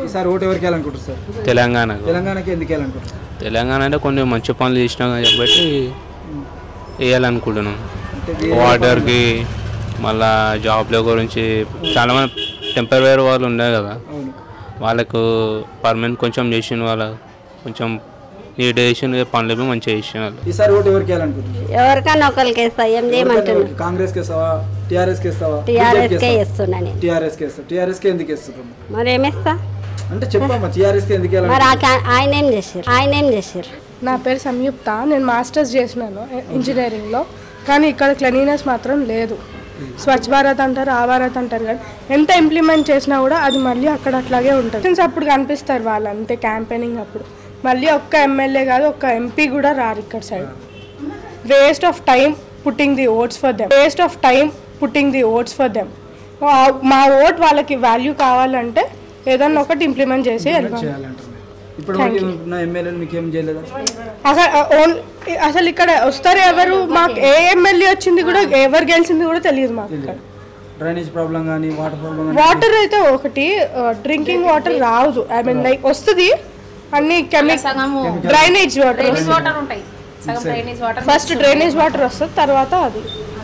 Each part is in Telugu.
ఈసారి ఓటు ఎవరికి వేయాలనుకుంటారు సార్ తెలంగాణకు తెలంగాణకి ఎందుకు వేయాలనుకుంటారు తెలంగాణ అంటే కొన్ని మంచి పనులు చేసినాం కాబట్టి వేయాలనుకుంటున్నాం అంటే వేరే వాటర్కి మళ్ళా జాబ్ల గురించి చాలామంది టెంపరీ వాళ్ళు ఉన్నాయి కదా అవును వాళ్ళకు పర్మనెంట్ కొంచెం చేసిన వాళ్ళ కొంచెం నీట్ చేసిన పనులు ఏమో మంచిగా చేసిన వాళ్ళు ఈసారి ఓటు ఎవరికి వేయాలనుకుంటున్నారు ఎవరికన్నా ఒకరికి వేస్తా ఏం చేయమంటున్నా కాంగ్రెస్ కి వేస్తావా టీఆర్ఎస్ కి వేస్తావా టీఆర్ఎస్కే వేస్తున్నా నేను టీఆర్ఎస్ కి వేస్తా టీఆర్ఎస్ కి ఎందుకు వేస్తున్నాం మరి ఏమేస్తా అంటే చెప్పమ్మా టీఆర్ఎస్ కి ఎందుకు మరి వేయాలనుకుంటున్నారు ఆ కా- ఆయన ఏం చేశారు ఆయన ఏం చేశారు నా పేరు సంయుక్త నేను మాస్టర్స్ చేసినాను ఎ- ఇంజనీరింగ్లో కానీ ఇక్కడ క్లీనినెస్ మాత్రం లేదు స్వచ్ఛ భారత్ అంటారు ఆ భారత్ అంటారు కానీ ఎంత ఇంప్లిమెంట్ చేసినా కూడా అది మళ్ళీ అక్కడ అట్లాగే ఉంటుంది Since అప్పుడు కనిపిస్తారు వాళ్ళు అంతే క్యాంపెయినింగ్ అప్పుడు మళ్ళీ ఒక్క ఎమ్మెల్యే కాదు ఒక్క ఎంపీ కూడా రారు ఇక్కడ side waste of time putting the votes for them waste of time putting the votes for them మా ఓట్ వాళ్ళకి వాల్యూ కావాలంటే ఏదన్నా ఒకటి ఇంప్లిమెంట్ చేసి వెళ్ళాలి చేయాలంటారు ఇప్పుడు వరకు ఉన్న ఎమ్మెల్యేలు మీకు ఏం చేయలేదా అసలు ఓన్ అసలు ఇక్కడ వస్తారు ఎవరు మాకు ఏ ఎమ్మెల్యే వచ్చింది కూడా ఎవరు గెలిచింది కూడా తెలియదు మాకు ఇక్కడ డ్రైనేజ్ ప్రాబ్లం కానీ వాటర్ ప్రాబ్లం కానీ వాటర్ అయితే ఒకటి డ్రింకింగ్ వాటర్ రాదు ఐ మీన్ లైక్ వస్తుంది అన్ని కెమికల్ డ్రైనేజ్ వాటర్ వాటర్ ఉంటాయి సగం drainage water first drainage water వస్తుంది తర్వాత అది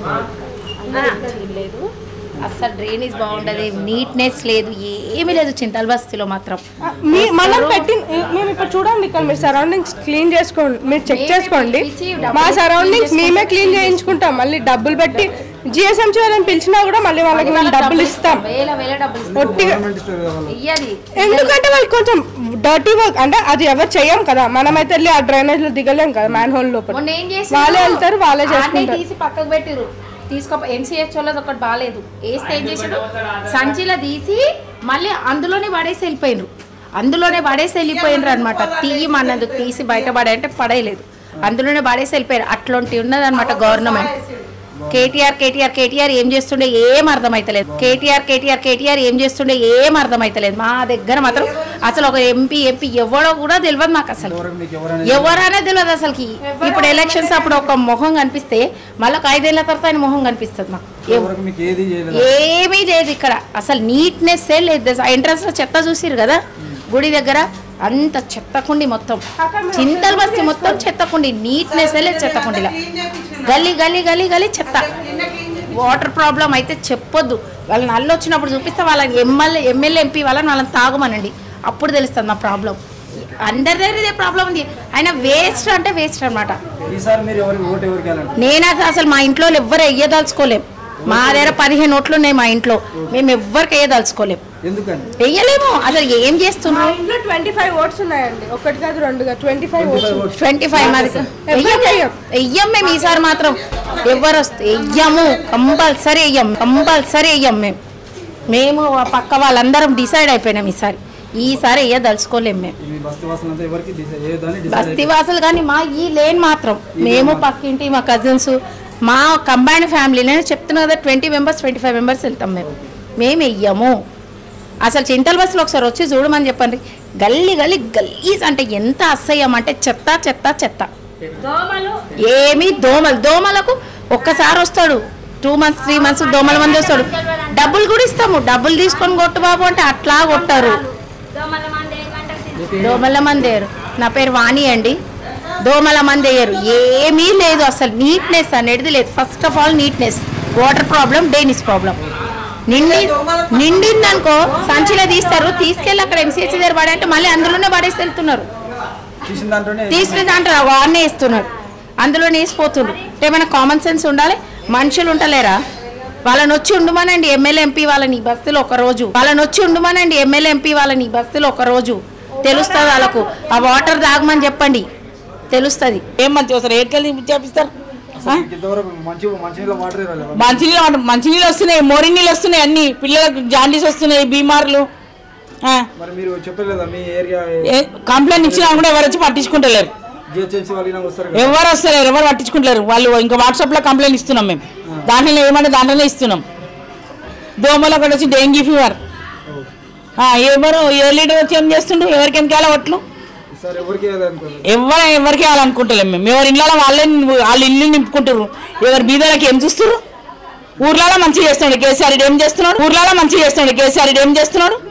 లేదు అస్సలు డ్రైనేజ్ బాగుండదు నీట్నెస్ లేదు ఏమీ లేదు చింతల్ బస్తీలో మాత్రం ఆ, మీ మనం పెట్టి మేము ఇప్పుడు చూడండి ఇక్కడ మీరు సరౌండింగ్స్ క్లీన్ చేసుకోండి మీరు చెక్ చేసుకోండి మా సరౌండింగ్స్ మేమే క్లీన్ చేయించుకుంటాం మళ్ళీ డబ్బులు పెట్టి జిఎస్ఎంసీ వాళ్ళని పిలిచినా కూడా మళ్ళీ వాళ్ళకి మేము డబ్బులు ఇస్తాం వేల వేల డబ్బులు ఒట్టిగా గవర్నమెంట్ ఇస్తుంది కదా వాళ్ళకి. ఇయ్యది ఎందుకంటే వాళ్ళు కొంచెం డర్టీ వర్క్ అంటే అది ఎవరు చెయ్యం కదా మనమైతే వెళ్ళి ఆ డ్రైనేజ్ లో దిగలేం కదా మ్యాన్ హోల్ లోపల మొన్న ఏం చేసి వాళ్ళే వెళ్తారు వాళ్ళే చేసుకుంటారు తీసి పక్కకు పెట్టిరు తీసుకో ఎంసీహెచ్ వాళ్ళది ఒకటి బాగాలేదు వేస్తే ఏం చేసాడు సంచిలో తీసి మళ్ళీ అందులోనే పడేసి వెళ్ళిపోయినరు అందులోనే పడేసి వెళ్ళిపోయినరు అనమాట తీయమన్నందుకు తీసి బయట పడే అంటే పడేయలేదు అందులోనే పడేసి వెళ్ళిపోయారు అట్లాంటి ఉన్నది అనమాట గవర్నమెంట్ కేటీఆర్ కేటీఆర్ కేటీఆర్ ఏం చేస్తుండే ఏం అర్థమైతలేదు కేటీఆర్ కేటీఆర్ కేటీఆర్ ఏం చేస్తుండే ఏం అర్థమైతలేదు మా దగ్గర మాత్రం అసలు ఒక ఎంపీ ఎంపీ ఎవడో కూడా తెలియదు మాకు అసలు ఎవరికి మీకు ఎవరైనా ఎవరైనా తెలియదు అసలుకి ఇప్పుడు ఎలక్షన్స్ అప్పుడు ఒక మొహం కనిపిస్తే మళ్ళీ ఒక ఐదేళ్ల తర్వాత ఆయన మొహం కనిపిస్తుంది మాకు ఎవరికి మీకు ఏది చేయలేదు ఏమీ లేదు ఇక్కడ అసలు నీట్నెస్ లేదు ఎంట్రన్స్ లో చెత్త చూసిరు కదా గుడి దగ్గర అంత చెత్తకుండి మొత్తం చింతలు బస్తి మొత్తం చెత్తకుండి నీట్నెస్ లేదు చెత్తకుండిలా గల్లీ గల్లీ గల్లీ గల్లీ చెత్త వాటర్ ప్రాబ్లం అయితే చెప్పొద్దు వాళ్ళని నల్లు వచ్చినప్పుడు చూపిస్తే వాళ్ళని ఎమ్మెల్యే ఎమ్మెల్యే ఎంపీ వాళ్ళని వాళ్ళని తాగమనండి అప్పుడు తెలుస్తుంది మా ప్రాబ్లం అందరి దగ్గర ఇదే ప్రాబ్లం ఉంది ఆయన వేస్ట్ అంటే వేస్ట్ అన్నమాట ఈసారి మీరు ఎవరికి ఓటు ఎవరికి వేయాలంటారు నేనైతే అసలు మా ఇంట్లో ఎవ్వరు వెయ్యదలుచుకోలేం మా దగ్గర పదిహేను ఓట్లు ఉన్నాయి మా ఇంట్లో మేము ఎవ్వరికి వెయ్యదలుచుకోలేం ఎందుకని వెయ్యలేము అసలు ఏం మా చేస్తున్నారు ఇంట్లో ట్వంటీ ఫైవ్ ఓట్స్ ఉన్నాయండి ఒకటి కాదు రెండు కాదు twenty five votes twenty five మాది వెయ్యం వెయ్యం మేము ఈసారి మాత్రం ఎవరు వస్తే వెయ్యము కంపల్సరీ వెయ్యం కంపల్సరీ వెయ్యం మేము మేము ఆ పక్క వాళ్ళందరం డిసైడ్ అయిపోయినాం ఈసారి ఈసారి వెయ్యదలుచుకోలేం మేము మీ బస్తీ వాసులంతా ఎవరికి డిసైడ్ చేయదని డిసైడ్ బస్తీ వాసులు కానీ మా ఈ లేన్ మాత్రం మేము పక్కింటి మా కజిన్స్ మా కంబైన్డ్ ఫ్యామిలీ నేను చెప్తున్నా కదా twenty members twenty five members వెళ్తాం మేము మేము వెయ్యము అసలు చింతల బస్సులో ఒకసారి వచ్చి చూడమని చెప్పండి గల్లీ గల్లీ గలీజ్ అంటే ఎంత అసహ్యం అంటే చెత్త చెత్త చెత్త ఏమి దోమలు దోమలకు ఒక్కసారి వస్తాడు టూ మంత్స్ త్రీ మంత్స్ దోమల మంది వస్తాడు డబ్బులు కూడా ఇస్తాము డబ్బులు తీసుకొని కొట్టు బాబు అంటే అట్లా కొట్టారు దోమల మంది వేయరు నా పేరు వాణి అండి దోమల మంది వేయరు ఏమీ లేదు అసలు నీట్నెస్ అనేది లేదు first of all neatness water problem డైనిస్ ప్రాబ్లం నిండి నిండిందనుకో సంచిలో తీస్తారు తీసుకెళ్ళి అక్కడ ఎంసీహెచ్ దగ్గర పడంటే మళ్ళీ అందులోనే పడేసి వెళ్తున్నారు తీసిన దాంట్లోనే తీసుకుని దాంట్లో వాడినే ఇస్తున్నారు అందులోనే వేసిపోతున్నారు అంటే ఏమైనా కామన్ సెన్స్ ఉండాలి మనుషులు ఉంటలేరా వాళ్ళని వచ్చి ఉండమనండి ఎమ్మెల్యే ఎంపీ వాళ్ళని ఈ బస్తీలో ఒక రోజు వాళ్ళని వచ్చి ఉండమనండి ఎమ్మెల్యే ఎంపీ వాళ్ళని ఈ బస్తీలో ఒక రోజు తెలుస్తుంది వాళ్ళకు ఆ వాటర్ తాగమని చెప్పండి తెలుస్తుంది ఏం మంచి వస్తారు ఏటికెళ్ళి చేపిస్తారు అసలు మీకు ఇంతవరకు మంచి మంచినీళ్ళ వాటర్ రాలేవా మంచినీళ్ళు వాటర్- మంచినీళ్ళు వస్తున్నాయి మోరి నీళ్ళు వస్తున్నాయి అన్ని పిల్లలకు జాండీస్ వస్తున్నాయి బీమార్లు ఆ, మరి మీరు చెప్పలేదా మీ ఏరియా ఏ- కంప్లైంట్ ఇచ్చినా కూడా ఎవరు వచ్చి పట్టించుకుంటలేరు జిహెచ్ఎంసీ వాళ్ళు ఇలా వస్తారు కదా ఎవరు వస్తలేరు ఎవరు పట్టించుకుంటలేరు వాళ్ళు ఇంకా వాట్సాప్లో కంప్లైంట్ ఇస్తున్నాం మేము దాంట్లో ఏమంటే దాంట్లోనే ఇస్తున్నాం దోమలు ఒకటి వచ్చి డెంగీ ఫీవర్ ఆ, ఎవరు ఏ లీటర్ వచ్చి ఏం చేస్తుండ్రు ఎవరికి ఎందుకు ఒట్లు ఈసారి ఎవరికి వేయాలనుకోలేదు ఎవరు ఎవరికి వేయాలనుకుంటలేం మేము ఎవరి ఇళ్ళలో వాళ్ళే వాళ్ళ ఇల్లు నింపుకుంటారు ఎవరి బీదలకి ఏం చూస్తారు ఊర్లలో మంచిగా చేస్తున్నాడు కేసీఆర్ రెడ్డి ఏం చేస్తున్నాడు ఊర్లలో మంచిగా చేస్తున్నాడు కేసీఆర్ రెడ్డి ఏం చేస్తున్నాడు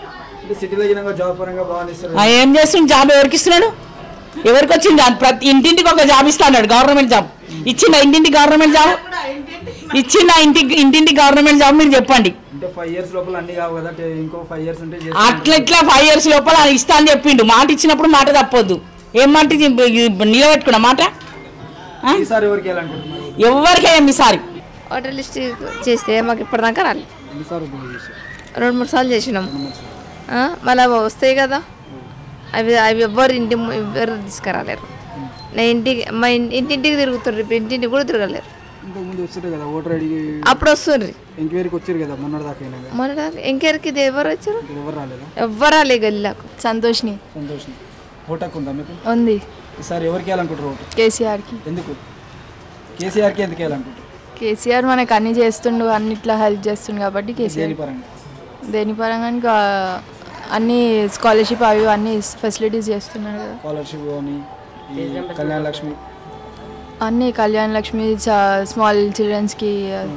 అంటే సిటీలో అయినా జాబ్ పరంగా బాగా ఇస్తారు ఆ, ఏం చేస్తుండు జాబ్ ఎవరికి ఇస్తున్నాడు ఎవరికి వచ్చింది జాబ్? ప్రతి ఇంటింటికి ఒక జాబ్ ఇస్తా అన్నాడు గవర్నమెంట్ జాబ్ ఇచ్చిందా ఇంటింటి గవర్నమెంట్ జాబ్ ఇచ్చిందా ఇంటికి ఇంటింటి గవర్నమెంట్ జాబ్ మీరు చెప్పండి అంటే ఫైవ్ ఇయర్స్ లోపల అన్ని కావు కదా అంటే ఇంకో ఫైవ్ ఇయర్స్ ఉంటే చేస్తాం. అట్లా ఇట్లా ఫైవ్ ఇయర్స్ లోపల ఇస్తా అని చెప్పిండు మాట ఇచ్చినప్పుడు మాట తప్పొద్దు ఏం మాట ఇది? నిలబెట్టుకున్నా మాట ఆ? ఈసారి ఎవరికి వెళ్ళాలనుకుంటున్నారు ఎవరికైనా ఈసారి ఓటర్ లిస్ట్ చేస్తే మాకు ఇప్పటిదాకా రాలి ఎన్నిసార్లు ఉపయోగం చేశారు రెండు మూడు సార్లు చేసినాం ఆ, మళ్ళీ వస్తాయి కదా అవి అవి ఎవ్వరు ఇంటి ము- ఎవ్వరు తీసుకురాలేరు నా ఇంటికి మా ఇన్- ఇంటింటికి తిరుగుతారు ఇప్పుడు ఇంటింటికి కూడా తిరగలేరు ఇంతకు ముందు వచ్చారు కదా ఓటర్ ఐడి అప్పుడు వస్తుండ్రి ఎంక్వైరీకి వచ్చారు కదా మొన్నటి దాకా అయినా కదా. మన ఇంకెరికి ఇది ఎవరు వచ్చారు ఇక్కడ ఎవరు రాలేదా ఎవ్వరు రాలే గల్లాకు సంతోష్ని సంతోషం ఓటకు ఉందా మీకు ఉంది ఈసారి ఎవరికి వెళ్ళాలనుకుంటారు ఓటు కేసీఆర్కి ఎందుకు కేసీఆర్కి ఎందుకు వెళ్ళాలనుకుంటారు కేసీఆర్ మనకు అన్ని చేస్తుండు అన్నిట్లో హెల్ప్ చేస్తుండు కాబట్టి కేసీఆర్ దేని పరంగా దేని పరంగా ఇంకా అన్ని స్కాలర్షిప్ అవి ఇవి అన్ని ఫెసిలిటీస్ చేస్తున్నాడు కదా స్కాలర్షిప్ కానీ ఈ కళ్యాణ లక్ష్మి అన్ని కళ్యాణ్ లక్ష్మి స్మాల్ చిల్డ్రన్స్కి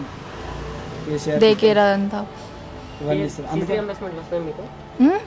కేసీఆర్ డే కేర్ అదంతా ఇవన్నీ ఇస్తారు అందుకే హ్మ్?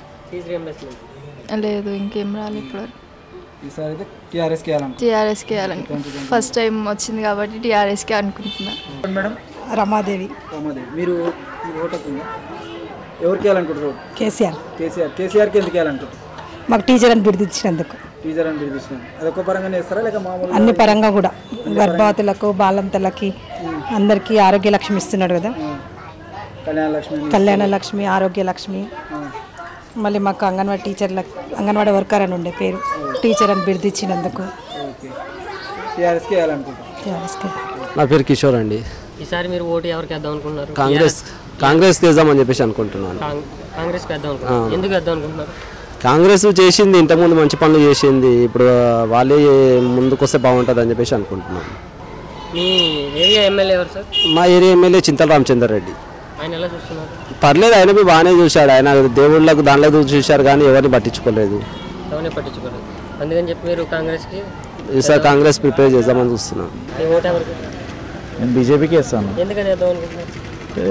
లేదు ఇంకేం రాలేదు ఇప్పటివరకు ఈసారి అయితే టీఆర్ఎస్కి వెళ్ళాలనుకుంటున్నారు టీఆర్ఎస్కి వేయాలని ఫస్ట్ టైం వచ్చింది కాబట్టి టీఆర్ఎస్కి అనుకుంటున్నా మేడం రమాదేవి రామాదేవి మీరు మీ ఓటకు ఉందా ఎవరికి వెళ్ళాలనుకుంటారు ఓటు కేసీఆర్ కేసీఆర్ కేసీఆర్కి ఎందుకు వెళ్ళాలనుకుంటారు మాకు టీచర్ అని బిరుదిచ్చినందుకు టీచర్ అని పిలిపిస్తున్నాను అది ఒక్క పరంగానే ఇస్తారా లేక మామూలు అన్ని పరంగా కూడా గర్భవతులకు బాలంతలకి అందరికీ ఆరోగ్య లక్ష్మి ఇస్తున్నాడు కదా కళ్యాణ లక్ష్మి అని కళ్యాణ లక్ష్మి ఆరోగ్య లక్ష్మి మళ్ళీ మాకు అంగన్వాడీ టీచర్ల అంగన్వాడీ వర్కర్ అని ఉండే పేరు టీచర్ అని బిరుదిచ్చినందుకు ఓకే టీఆర్ఎస్కి వెళ్ళాలనుకుంటారు టీఆర్ఎస్కి నా పేరు కిషోర్ అండి ఈసారి మీరు ఓటు ఎవరికి వేద్దాం అనుకుంటున్నారు కాంగ్రెస్ కాంగ్రెస్కి వేద్దామని చెప్పేసి అనుకుంటున్నాను కాంగ్- కాంగ్రెస్కి వేద్దాం అనుకుంటున్నారు ఎందుకు వేద్దాం అనుకుంటున్నారు కాంగ్రెస్ చేసింది ఇంతకుముందు మంచి పనులు చేసింది ఇప్పుడు వాళ్ళే ముందుకు వస్తే బాగుంటుంది అని చెప్పేసి అనుకుంటున్నాను మీ ఏరియా ఎమ్మెల్యే ఎవరు సార్ మా ఏరియా ఎమ్మెల్యే చింతల రామచందర్ రెడ్డి ఆయన ఎలా చూస్తున్నారు పర్లేదు ఆయన బి బాగానే చూశాడు ఆయన దేవుళ్ళకు దాంట్లో చూశారు కానీ ఎవరిని పట్టించుకోలేదు ఎవరిని పట్టించుకోలేదు అందుకని చెప్పి మీరు కాంగ్రెస్కి ఈసారి కాంగ్రెస్ ప్రిపేర్ చేద్దామని చూస్తున్నాను మీ ఓటు ఎవరికి నేను బీజేపీకి వేస్తాను ఎందుకని వేద్దాం అనుకుంటున్నారు అంటే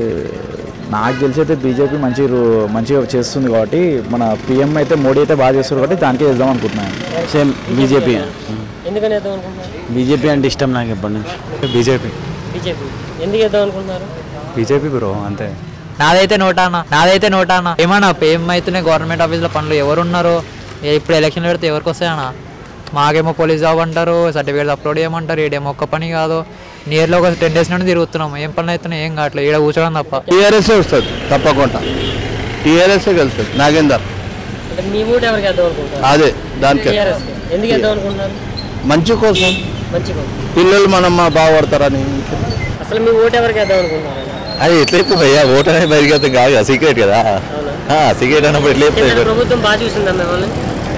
నాకు తెలిసి అయితే బీజేపీ మంచి రూ- మంచిగా చేస్తుంది కాబట్టి మన పిఎం అయితే మోడీ అయితే బాగా చేస్తారు కాబట్టి దానికే వేద్దాం అనుకుంటున్నాను సేమ్ బీజేపీ ఎందుకని వేద్దాం అనుకుంటున్నారు బీజేపీ అంటే ఇష్టం నాకు ఎప్పటి నుంచి బీజేపీ బీజేపీ ఎందుకు వేద్దాం అనుకుంటున్నారు బీజేపీ బ్రో అంతే నాదైతే నోటా అన్న నాదైతే నోటా అన్న ఏమన్నా ఏమైతున్నాయి గవర్నమెంట్ ఆఫీస్లో పనులు ఎవరు ఉన్నారు ఏ- ఇప్పుడు ఎలక్షన్లు పెడితే ఎవరికి వస్తాయన్న మాకేమో పోలీస్ జాబ్ అంటారు సర్టిఫికేట్స్ అప్లోడ్ చేయమంటారు ఈడేమో ఒక్క పని కాదు నియర్లో ఒక టెన్ డేస్ నుండి తిరుగుతున్నాం ఏం పనులు అవుతున్నాయి ఏం కావట్లేదు ఈడ కూర్చోడం తప్ప టీఆర్ఎస్ వస్తుంది తప్పకుండా టీఆర్ఎస్ గెలుస్తుంది నాగేందర్ అంటే మీ ఓటు ఎవరికి వేద్దాం అనుకుంటున్నారు అదే దానికే TRS కి. ఎందుకు వేద్దాం అనుకుంటున్నారు మంచి కోసం మంచిగా పిల్లలు మనం మా బాగుపడతారని అసలు మీ ఓటు ఎవరికి వేద్దాం అనుకుంటున్నారు అది ఎట్లా చెప్తే భయ్యా ఓటర్ అనేది బయటకి కాదు కదా సీక్రెట్ కదా సీక్రెట్ అన్నప్పుడు ఎట్లా ఏమైనా చెప్తే ప్రభుత్వం బాగా చూసిందా మిమ్మల్ని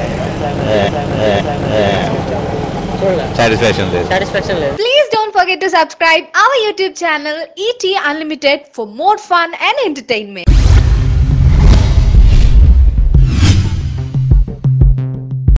సాటిస్ఫాక్షన్ లేదు సాటిస్ఫాక్షన్ లేదు Please don't forget to subscribe our YouTube channel ET Unlimited for more fun and entertainment.